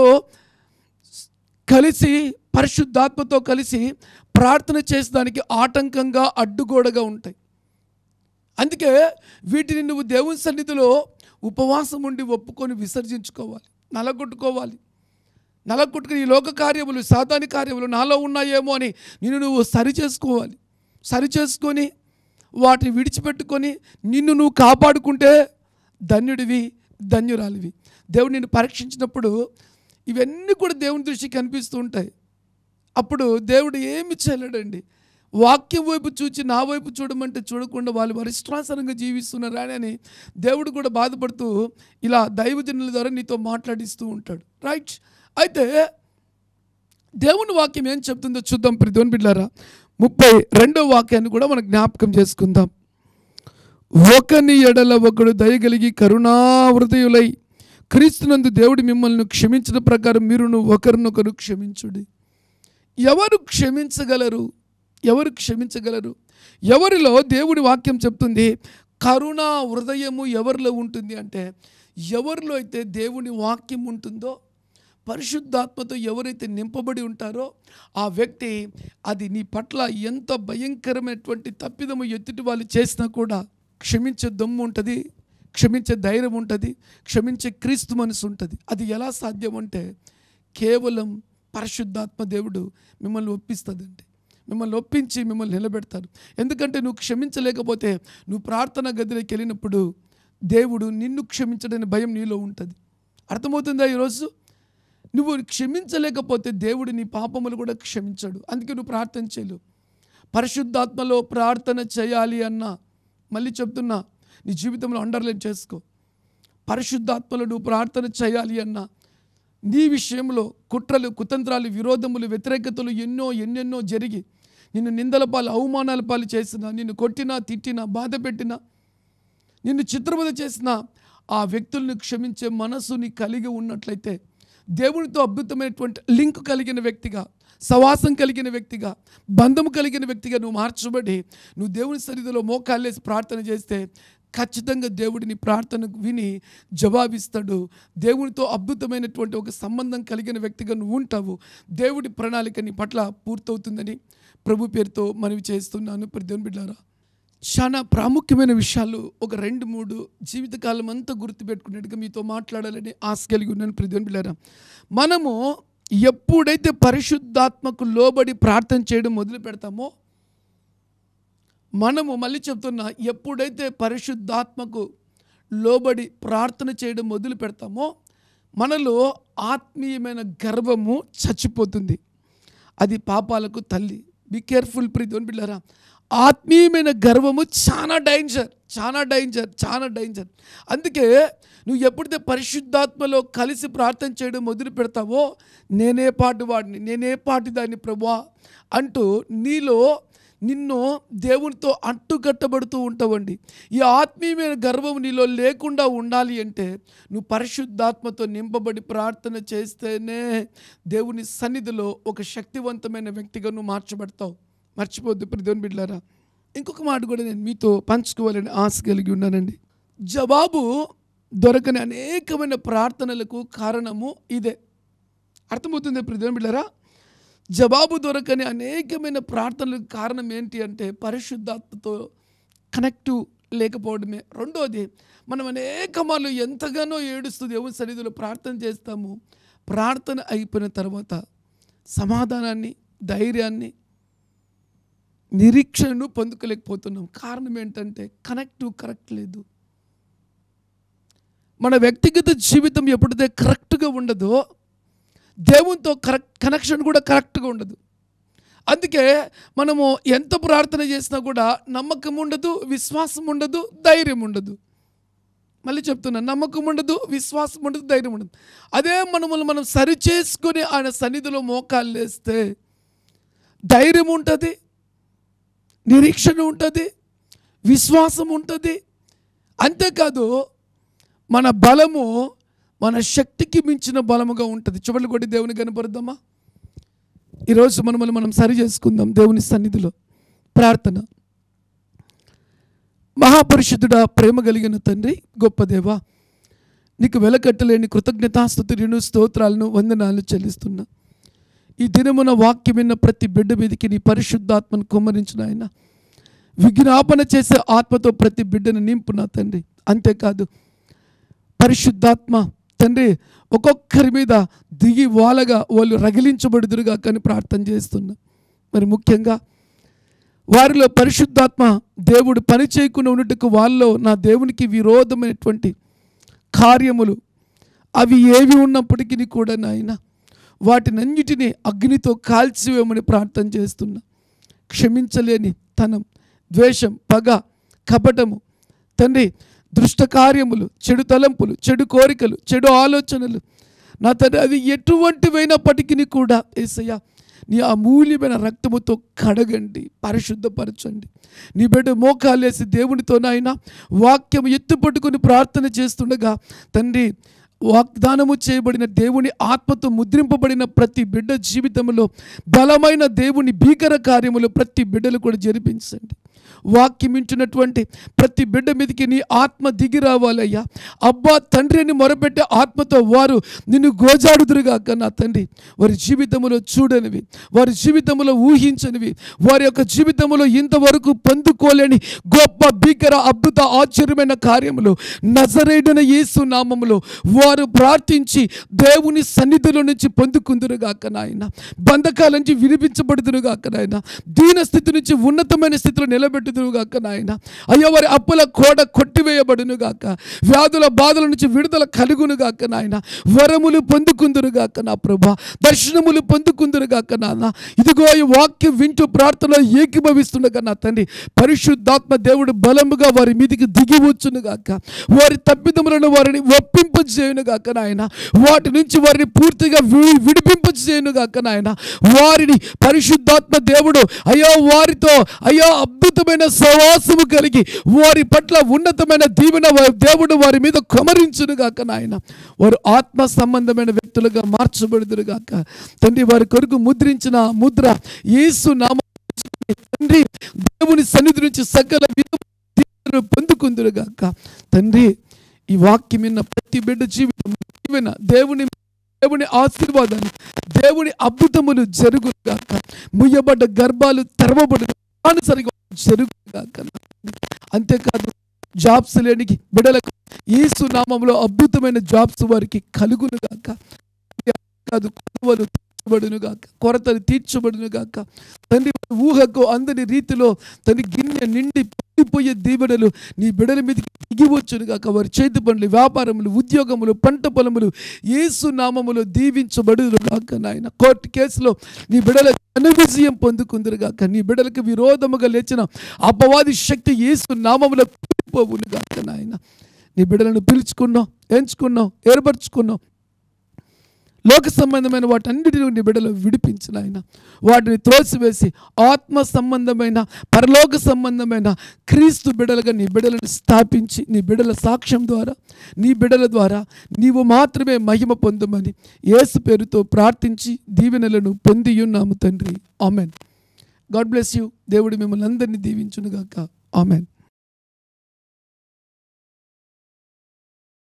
కలిసి పరిశుద్ధాత్మతో కలిసి ప్రార్థన చేసేదానికి ఆటంకంగా అడ్డుగోడగా ఉంటాయి అందుకే వీటిని నువ్వు దేవుని సన్నిధిలో ఉపవాసం ఉండి ఒప్పుకొని విసర్జించుకోవాలి నలగొట్టుకోవాలి నలగొట్టుకుని ఈ లోక కార్యములు సాతాని కార్యములు నాలో ఉన్నాయేమో అని నిన్ను నువ్వు సరి చేసుకోవాలి సరి చేసుకొని వాటిని విడిచిపెట్టుకొని నిన్ను నువ్వు కాపాడుకుంటే ధన్యుడివి ధన్యురాలివి దేవుడు నిన్ను పరీక్షించినప్పుడు ఇవన్నీ కూడా దేవుని దృష్టికి కనిపిస్తూ ఉంటాయి అప్పుడు దేవుడు ఏమి చేయలేడండి వాక్యం వైపు చూచి నా వైపు చూడమంటే చూడకుండా వాళ్ళు వారి ఇష్టాసనంగా జీవిస్తున్నారు అని అని దేవుడు కూడా బాధపడుతూ ఇలా దైవజనుల ద్వారా నీతో మాట్లాడిస్తూ ఉంటాడు రైట్ అయితే దేవుని వాక్యం ఏం చెప్తుందో చూద్దాం ప్రతివన్ బిడ్డారా ముప్పై రెండో వాక్యాన్ని కూడా మనం జ్ఞాపకం చేసుకుందాం ఒకని ఎడల ఒకడు దయగలిగి కరుణా హృదయులై క్రీస్తునందు దేవుడు మిమ్మల్ని క్షమించిన ప్రకారం మీరును ఒకరినొకరు క్షమించుడి ఎవరు క్షమించగలరు ఎవరు క్షమించగలరు ఎవరిలో దేవుడి వాక్యం చెప్తుంది కరుణా హృదయము ఎవరిలో ఉంటుంది అంటే ఎవరిలో అయితే దేవుని వాక్యం ఉంటుందో పరిశుద్ధాత్మతో ఎవరైతే నింపబడి ఉంటారో ఆ వ్యక్తి అది నీ పట్ల ఎంత భయంకరమైనటువంటి తప్పిదము ఎత్తుటి వాళ్ళు చేసినా కూడా క్షమించే దమ్ము ఉంటుంది క్షమించే ధైర్యం ఉంటుంది క్షమించే క్రీస్తు మనసు ఉంటుంది అది ఎలా సాధ్యం అంటే కేవలం పరిశుద్ధాత్మ దేవుడు మిమ్మల్ని ఒప్పిస్తుందండి మిమ్మల్ని ఒప్పించి మిమ్మల్ని నిలబెడతారు ఎందుకంటే నువ్వు క్షమించలేకపోతే నువ్వు ప్రార్థన గదిలోకి వెళ్ళినప్పుడు దేవుడు నిన్ను క్షమించడని భయం నీలో ఉంటుంది అర్థమవుతుందా ఈరోజు నువ్వు క్షమించలేకపోతే దేవుడు నీ పాపములు కూడా క్షమించడు అందుకే నువ్వు ప్రార్థన చేయలేవు పరిశుద్ధాత్మలో ప్రార్థన చేయాలి అన్నా మళ్ళీ చెప్తున్నా నీ జీవితంలో అండర్లైన్ చేసుకో పరిశుద్ధాత్మలో నువ్వు ప్రార్థన చేయాలి అన్నా నీ విషయంలో కుట్రలు కుతంత్రాలు విరోధములు వ్యతిరేకతలు ఎన్నో ఎన్నెన్నో జరిగి నిన్ను నిందల పాలు అవమానాల పాలు చేసినా నిన్ను కొట్టినా తిట్టినా బాధ పెట్టినా నిన్ను చిత్రవద చేసిన ఆ వ్యక్తులను క్షమించే మనసు నీ కలిగి ఉన్నట్లయితే దేవునితో అద్భుతమైనటువంటి లింక్ కలిగిన వ్యక్తిగా సవాసం కలిగిన వ్యక్తిగా బంధము కలిగిన వ్యక్తిగా నువ్వు మార్చబడి నువ్వు దేవుని సన్నిధిలో మోకాళ్ళేసి ప్రార్థన చేస్తే ఖచ్చితంగా దేవుడిని ప్రార్థనకు విని జవాబిస్తాడు దేవునితో అద్భుతమైనటువంటి ఒక సంబంధం కలిగిన వ్యక్తిగా నువ్వు ఉంటావు దేవుడి ప్రణాళిక నీ పట్ల పూర్తవుతుందని ప్రభు పేరుతో మనవి చేస్తున్నాను ప్రతి దేవుని బిడ్డారా చాలా ప్రాముఖ్యమైన విషయాలు ఒక రెండు మూడు జీవితకాలం అంతా గుర్తుపెట్టుకునేట్టుగా మీతో మాట్లాడాలని ఆశ కలిగి ఉన్నాను ప్రతిదిన బిళ్ళారా మనము ఎప్పుడైతే పరిశుద్ధాత్మకు లోబడి ప్రార్థన చేయడం మొదలు పెడతామో మనము మళ్ళీ చెప్తున్నా ఎప్పుడైతే పరిశుద్ధాత్మకు లోబడి ప్రార్థన చేయడం మొదలు పెడతామో మనలో ఆత్మీయమైన గర్వము చచ్చిపోతుంది అది పాపాలకు తల్లి బి కేర్ఫుల్ ప్రీతి బిళ్ళారా ఆత్మీయమైన గర్వము చాలా డేంజర్ చాలా డేంజర్ చాలా డేంజర్ అందుకే నువ్వు ఎప్పుడైతే పరిశుద్ధాత్మలో కలిసి ప్రార్థన చేయడం మొదలు పెడతావో నేనే పాటి వాడిని నేనే పాటి దాన్ని ప్రభా అంటూ నీలో నిన్ను దేవునితో అట్టుకట్టబడుతూ ఉంటావండి ఈ ఆత్మీయమైన గర్వం నీలో లేకుండా ఉండాలి అంటే నువ్వు పరిశుద్ధాత్మతో నింపబడి ప్రార్థన చేస్తేనే దేవుని సన్నిధిలో ఒక శక్తివంతమైన వ్యక్తిగా నువ్వు మార్చబడతావు మర్చిపోద్దు ఇప్పుడు దేవుని బిడ్డారా ఇంకొక మాట కూడా నేను మీతో పంచుకోవాలని ఆశ కలిగి ఉన్నానండి జవాబు దొరకని అనేకమైన ప్రార్థనలకు కారణము ఇదే అర్థమవుతుంది ఇప్పుడు దేవుని బిడ్డారా జవాబు దొరకని అనేకమైన ప్రార్థనలకు కారణం ఏంటి అంటే పరిశుద్ధాత్మతో కనెక్టివ్ లేకపోవడమే రెండోది మనం అనేక మార్లు ఎంతగానో ఏడుస్తూ దేవుని సన్నిధిలో ప్రార్థన చేస్తాము ప్రార్థన అయిపోయిన తర్వాత సమాధానాన్ని ధైర్యాన్ని నిరీక్షణను పొందుకోలేకపోతున్నాం కారణం ఏంటంటే కనెక్టివ్ కరెక్ట్ లేదు మన వ్యక్తిగత జీవితం ఎప్పుడైతే కరెక్ట్గా ఉండదో దేవునితో కరెక్ట్ కనెక్షన్ కూడా కరెక్ట్గా ఉండదు అందుకే మనము ఎంత ప్రార్థన చేసినా కూడా నమ్మకం ఉండదు విశ్వాసం ఉండదు ధైర్యం ఉండదు మళ్ళీ చెప్తున్నా నమ్మకం ఉండదు విశ్వాసం ఉండదు ధైర్యం ఉండదు అదే మనములు మనం సరి చేసుకొని ఆయన సన్నిధిలో మోకాలు లేస్తే ధైర్యం ఉంటుంది నిరీక్షణ ఉంటుంది విశ్వాసం ఉంటుంది అంతేకాదు మన బలము మన శక్తికి మించిన బలముగా ఉంటుంది చూడలు కొట్టి దేవుని కనపరుద్దామా ఈరోజు మనమల్ని మనం సరి చేసుకుందాం దేవుని సన్నిధిలో ప్రార్థన మహాపరిశుద్ధుడా ప్రేమ కలిగిన తండ్రి గొప్ప దేవా నీకు వెలకట్టలేని కృతజ్ఞతాస్థుతులను స్తోత్రాలను వందనాలను చెల్లిస్తున్నా ఈ దినమున వాక్యం విన్న ప్రతి బిడ్డ మీదకి నీ పరిశుద్ధాత్మను కుమ్మరించిన ఆయన విజ్ఞాపన చేసే ఆత్మతో ప్రతి బిడ్డను నింపున తండ్రి అంతేకాదు పరిశుద్ధాత్మ తండ్రి ఒక్కొక్కరి మీద దిగి వాలగా వాళ్ళు రగిలించబడుదురుగా కానీ ప్రార్థన చేస్తున్నా మరి ముఖ్యంగా వారిలో పరిశుద్ధాత్మ దేవుడు పని చేయకుండా ఉన్నట్టుకు వాళ్ళలో నా దేవునికి విరోధమైనటువంటి కార్యములు అవి ఏవి ఉన్నప్పటికీ కూడా నాయన వాటినన్నిటినీ అగ్నితో కాల్చివేయమని ప్రార్థన చేస్తున్నా క్షమించలేని తనం ద్వేషం పగ కపటము తండ్రి దృష్ట కార్యములు చెడు తలంపులు చెడు కోరికలు చెడు ఆలోచనలు నా తండ్రి అవి ఎటువంటివైనప్పటికీ కూడా ఏసయ్య నీ అమూల్యమైన రక్తముతో కడగండి పరిశుద్ధపరచండి నీ బిడ్డ మోకాలేసి దేవునితో నాయన వాక్యం ఎత్తుపట్టుకుని ప్రార్థన చేస్తుండగా తండ్రి వాగ్దానము చేయబడిన దేవుని ఆత్మతో ముద్రింపబడిన ప్రతి బిడ్డ జీవితంలో బలమైన దేవుని భీకర కార్యములు ప్రతి బిడ్డలు కూడా జరిపించండి వాక్యం ఇంటున్నటువంటి ప్రతి బిడ్డ మీదకి నీ ఆత్మ దిగి రావాలయ్యా అబ్బా తండ్రి అని మొరపెట్టే ఆత్మతో వారు నిన్ను గోజాడుదురుగాక నా తండ్రి వారి జీవితంలో చూడనివి వారి జీవితంలో ఊహించనివి వారి యొక్క జీవితంలో ఇంతవరకు పొందుకోలేని గొప్ప భీకర అద్భుత ఆశ్చర్యమైన కార్యములు నజరేడన యేసు నామములో వారు ప్రార్థించి దేవుని సన్నిధిలో నుంచి పొందుకుందురుగాక నాయన బంధకాల నుంచి వినిపించబడుదురుగాక నాయన దీన స్థితి నుంచి ఉన్నతమైన స్థితిలో నిలబెట్టుదురుగాక నాయన అయ్యో వారి అప్పుల కోడ కొట్టివేయబడునుగాక వ్యాధుల బాధల నుంచి విడుదల కలుగునుగాక నాయన వరములు పొందుకుందురుగాక నా ప్రభా దర్శనములు పొందుకుందురుగాక నాన్న ఇదిగో ఈ వాక్యం వింటూ ప్రార్థనలో ఏకీభవిస్తుండగా నా తండ్రి పరిశుద్ధాత్మ దేవుడు బలముగా వారి మీదికి దిగి వచ్చునుగాక వారి తప్పిదములను వారిని ఒప్పింపజేయునుగాక నాయన వాటి నుంచి వారిని పూర్తిగా వి- విడిపింపజేయునుగాక నాయన వారిని పరిశుద్ధాత్మ దేవుడు అయ్యో వారితో అయ్యో అద్భుతమైన సవాసము కలిగి వారి పట్ల ఉన్నతమైన దీవెన వా- దేవుడు వారి మీద కొమరించునుగాక నాయన వారు ఆత్మ సంబంధమైన వ్యక్తులుగా మార్చబడుదురుగాక తండ్రి వారి కొరకు ముద్రించిన ఆ ముద్ర యేసు నామ తండ్రి దేవుని సన్నిధి నుంచి సకల విధముల దీవెనలు పొందుకుందురుగాక తండ్రి ఈ వాక్యం విన్న ప్రతి బిడ్డ జీవితం దీవెన దేవుని దేవుని ఆశీర్వాదాలు దేవుని అద్భుతములు జరుగుగాక ముయ్యబడ్డ గర్భాలు తెరవబడు సరిగా జరుగుగాక అంతేకాదు జాబ్స్ లేని బిడలకు యేసు నామంలో అద్భుతమైన జాబ్స్ వారికి కలుగును గాక కాదు కొనువలు తీర్చబడును గాక కొరతలు తీర్చబడును గాక తండ్రి ఊహకు అందని రీతిలో తన గిన్నె నిండి పొంగిపోయే దీవెనలు నీ బిడల మీదకి దిగి వచ్చును గాక వారి చేతి పనులు వ్యాపారములు ఉద్యోగములు పంట పొలములు యేసు నామములో దీవించబడును గాక నాయన కోర్టు కేసులో నీ బిడల ఘన విజయం పొందుకుందరు గాక నీ బిడలకు విరోధముగా లేచిన అపవాది శక్తి యేసు నామములో పోవును గాక నాయన నీ బిడలను పిలుచుకున్నావు ఎంచుకున్నావు ఏర్పరచుకున్నావు లోక సంబంధమైన వాటన్నిటిని నీ బిడ్డలు విడిపించిన ఆయన వాటిని త్రోసివేసి ఆత్మ సంబంధమైన పరలోక సంబంధమైన క్రీస్తు బిడలుగా నీ బిడలను స్థాపించి నీ బిడల సాక్ష్యం ద్వారా నీ బిడల ద్వారా నీవు మాత్రమే మహిమ పొందమని యేసు పేరుతో ప్రార్థించి దీవెనలను పొంది ఉన్నాము తండ్రి ఆమెన్ గాడ్ బ్లెస్ యూ దేవుడు మిమ్మల్ని అందరినీ దీవించునుగాక ఆమెన్